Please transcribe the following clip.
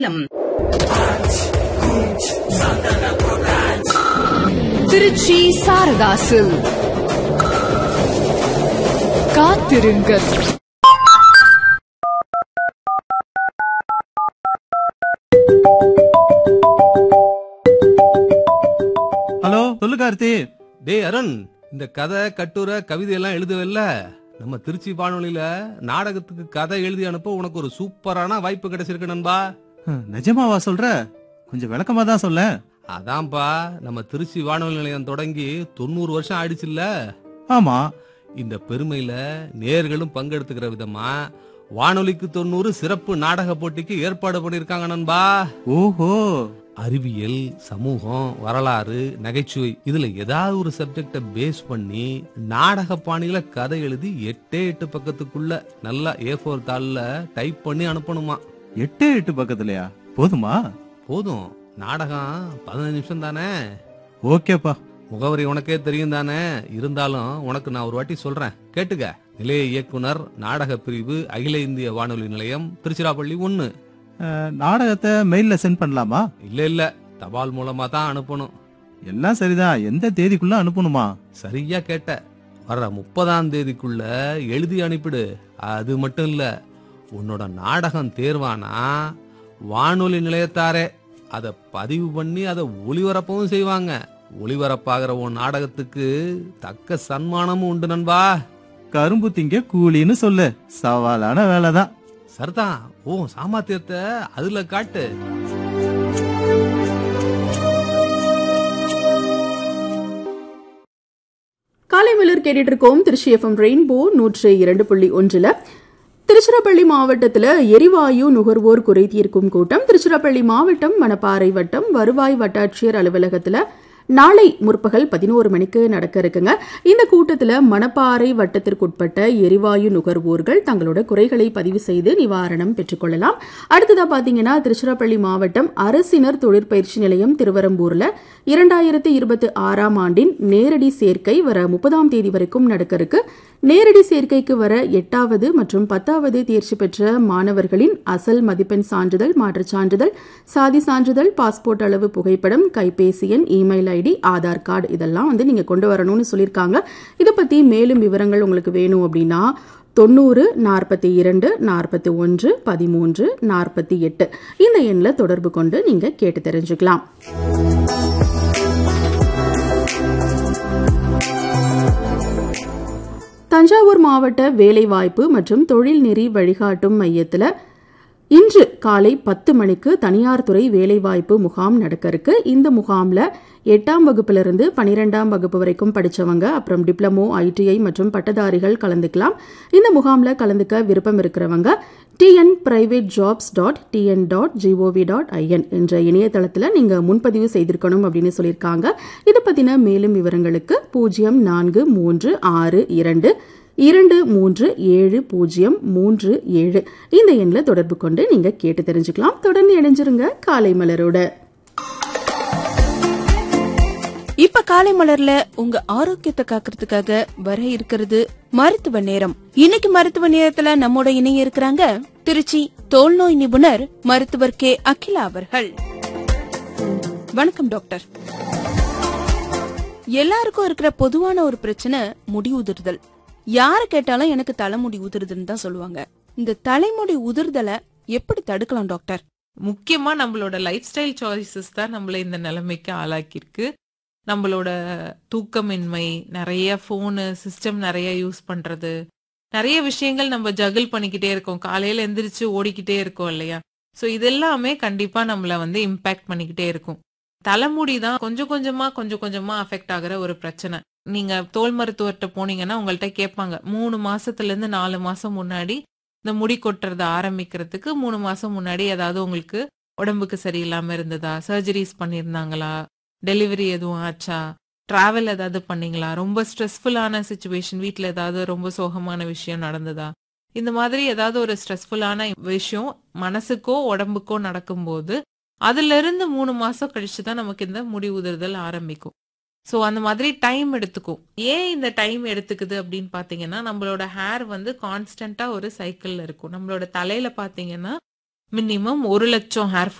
திருச்சி சாரதாசில் காத்திருங்கள் ஹலோ சொல்லு கார்த்தி டேய் அருண் இந்த கதை கட்டுரை கவிதை எல்லாம் எழுதுவல்ல நம்ம திருச்சி வானொலியில நாடகத்துக்கு கதை எழுதி அனுப்ப உனக்கு ஒரு சூப்பரான வாய்ப்பு கிடைச்சிருக்கு நண்பா ஹம், நிஜமாவா சொல்ற கொஞ்சம் விளக்கமா தான் சொல்ல அதான்பா நம்ம திருச்சி வானொலி நிலையம் தொடங்கி தொண்ணூறு வருஷம் ஆயிடுச்சுல்ல ஆமா இந்த பெருமையில நேர்களும் பங்கெடுத்துக்கிற விதமா வானொலிக்கு தொண்ணூறு சிறப்பு நாடக போட்டிக்கு ஏற்பாடு பண்ணிருக்காங்க நண்பா ஓஹோ அறிவியல் சமூகம் வரலாறு நகைச்சுவை இதுல ஏதாவது ஒரு சப்ஜெக்ட பேஸ் பண்ணி நாடக பாணியில கதை எழுதி எட்டே எட்டு பக்கத்துக்குள்ள நல்லா ஏ ஃபோர் தாள்ல டைப் பண்ணி அனுப்பணுமா எட்டு எட்டு பக்கத்துலயா போதுமா போதும் நாடகம் பதினஞ்சு நிமிஷம் தானே ஓகேப்பா முகவரி உனக்கே தெரியும் தானே இருந்தாலும் உனக்கு நான் ஒரு வாட்டி சொல்றேன் கேட்டுக்க நிலைய இயக்குனர் நாடக பிரிவு அகில இந்திய வானொலி நிலையம் திருச்சிராப்பள்ளி ஒன்னு அஹ், நாடகத்தை மெயில்ல சென்ட் பண்ணலாமா இல்ல இல்ல தபால் மூலமா தான் அனுப்பணும் எல்லாம் சரிதான் எந்த தேதிக்குள்ள அனுப்பணுமா சரியா கேட்ட வர்ற முப்பதாம் தேதிக்குள்ள எழுதி அனுப்பிடு அது மட்டும் இல்ல உன்னோட நாடகம் தேர்வானா வானொலி நிலையத்தாரே அதை பதிவு பண்ணி அதை ஒளிபரப்பவும் செய்வாங்க ஒளிபரப்பாகிற உன் நாடகத்துக்கு தக்க சன்மானமும் உண்டு நண்பா கரும்பு திங்க கூலின்னு சொல்லு சவாலான வேலைதான் சரிதான் ஓ சாமர்த்தியத்தை அதுல காட்டு காலை மலர் கேட்டுட்டு இருக்கோம் திருச்சி எஃப்எம் ரெயின்போ நூற்று இரண்டு புள்ளி ஒன்றுல திருச்சிராப்பள்ளி மாவட்டத்தில் எரிவாயு நுகர்வோர் குறை தீர்க்கும் கூட்டம் திருச்சிராப்பள்ளி மாவட்டம் மணப்பாறை வட்டம் வருவாய் வட்டாட்சியர் அலுவலகத்தில் நாளை முற்பகல் பதினோரு மணிக்கு நடக்க இருக்குங்க இந்த கூட்டத்தில் மணப்பாறை வட்டத்திற்குட்பட்ட எரிவாயு நுகர்வோர்கள் தங்களோட குறைகளை பதிவு செய்து நிவாரணம் பெற்றுக்கொள்ளலாம் அடுத்ததா பாத்தீங்கன்னா திருச்சிராப்பள்ளி மாவட்டம் அரசினர் தொழிற்பயிற்சி நிலையம் திருவரம்பூர்ல இரண்டாயிரத்தி இருபத்தி ஆறாம் ஆண்டின் நேரடி சேர்க்கை வர முப்பதாம் தேதி வரைக்கும் நடக்க இருக்கு நேரடி சேர்க்கைக்கு வர எட்டாவது மற்றும் பத்தாவது தேர்ச்சி பெற்ற மாணவர்களின் அசல் மதிப்பெண் சான்றிதழ் மாற்றுச் சான்றிதழ் சாதி சான்றிதழ் பாஸ்போர்ட் அளவு புகைப்படம் கைபேசி எண் இமெயில் ஐடி ஆதார் கார்டு இதெல்லாம் வந்து நீங்க கொண்டு வரணும்னு சொல்லியிருக்காங்க இதை பத்தி மேலும் விவரங்கள் உங்களுக்கு வேணும் அப்படின்னா தொண்ணூறு நாற்பத்தி இரண்டு நாற்பத்தி ஒன்று பதிமூன்று நாற்பத்தி எட்டு இந்த எண்ணில் தொடர்பு கொண்டு நீங்க கேட்டு தெரிஞ்சுக்கலாம் தஞ்சாவூர் மாவட்ட வேலைவாய்ப்பு மற்றும் தொழில் நெறி வழிகாட்டும் மையத்தில் இன்று காலை பத்து மணிக்கு தனியார் துறை வேலைவாய்ப்பு முகாம் நடக்க இருக்கு இந்த முகாம்ல எட்டாம் வகுப்பிலிருந்து பனிரெண்டாம் வகுப்பு வரைக்கும் படிச்சவங்க அப்புறம் டிப்ளமோ ஐடிஐ மற்றும் பட்டதாரிகள் கலந்துக்கலாம் இந்த முகாம்ல கலந்துக்க விருப்பம் இருக்கிறவங்க TN private jobs dot TN dot GOV dot IN என்ற இணையதளத்தில் நீங்கள் முன்பதிவு செய்திருக்கணும் அப்படின்னு சொல்லியிருக்காங்க இது பற்றின மேலும் விவரங்களுக்கு பூஜ்ஜியம் நான்கு மூன்று ஆறு இரண்டு இரண்டு மூன்று ஏழு பூஜ்ஜியம் மூன்று ஏழு இந்த எண்ணில் தொடர்பு கொண்டு நீங்கள் கேட்டு தெரிஞ்சுக்கலாம் தொடர்ந்து இணைஞ்சிருங்க காலை மலரோட இப்ப காலை மலர்ல உங்க ஆரோக்கியத்தை காக்கிறதுக்காக வர இருக்கிறது மருத்துவ நேரம் இன்னைக்கு மருத்துவ நேரத்துல நம்மோட இணைய இருக்கிறாங்க திருச்சி தோல் நோய் நிபுணர் மருத்துவர் கே அகிலா அவர்கள் வணக்கம் டாக்டர் எல்லாருக்கும் இருக்கிற பொதுவான ஒரு பிரச்சனை முடி உதிர்தல் யாரு கேட்டாலும் எனக்கு தலைமுடி உதிருதுன்னு தான் சொல்லுவாங்க இந்த தலைமுடி உதிர்தலை எப்படி தடுக்கலாம் டாக்டர் முக்கியமா நம்மளோட லைஃப் ஸ்டைல் சாய்ஸஸ் தான் நம்மள இந்த நிலைமைக்கு ஆளாக்கியிருக்கு நம்மளோட தூக்கமின்மை நிறைய ஃபோனு சிஸ்டம் நிறைய யூஸ் பண்றது நிறைய விஷயங்கள் நம்ம ஜகிள் பண்ணிக்கிட்டே இருக்கோம் காலையில எந்திரிச்சு ஓடிக்கிட்டே இருக்கோம் இல்லையா ஸோ இதெல்லாமே கண்டிப்பா நம்மள வந்து இம்பாக்ட் பண்ணிக்கிட்டே இருக்கும் தலைமுடி தான் கொஞ்சம் கொஞ்சமா கொஞ்சம் கொஞ்சமா அஃபெக்ட் ஆகுற ஒரு பிரச்சனை நீங்க தோல் மருத்துவர்கிட்ட போனீங்கன்னா உங்கள்ட்ட கேட்பாங்க மூணு மாசத்துல இருந்து நாலு மாசம் முன்னாடி இந்த முடி கொட்டுறத ஆரம்பிக்கிறதுக்கு மூணு மாசம் முன்னாடி ஏதாவது உங்களுக்கு உடம்புக்கு சரியில்லாம இருந்ததா சர்ஜரிஸ் பண்ணியிருந்தாங்களா டெலிவரி எதுவும் ஆச்சா டிராவல் ஏதாவது பண்ணீங்களா ரொம்ப ஸ்ட்ரெஸ்ஃபுல்லான சுச்சுவேஷன் வீட்ல ஏதாவது ரொம்ப சோகமான விஷயம் நடந்ததா இந்த மாதிரி ஏதாவது ஒரு ஸ்ட்ரெஸ்ஃபுல்லான விஷயம் மனசுக்கோ உடம்புக்கோ நடக்கும்போது அதுல இருந்து மூணு மாசம் கழிச்சு தான் நமக்கு இந்த முடி உதிர்தல் ஆரம்பிக்கும் ஸோ அந்த மாதிரி டைம் எடுத்துக்கும் ஏன் இந்த டைம் எடுத்துக்குது அப்படின்னு பார்த்தீங்கன்னா நம்மளோட ஹேர் வந்து கான்ஸ்டண்டா ஒரு சைக்கிள்ல இருக்கும் நம்மளோட தலையில பார்த்தீங்கன்னா மினிமம் ஒரு லட்சம் ஹேர்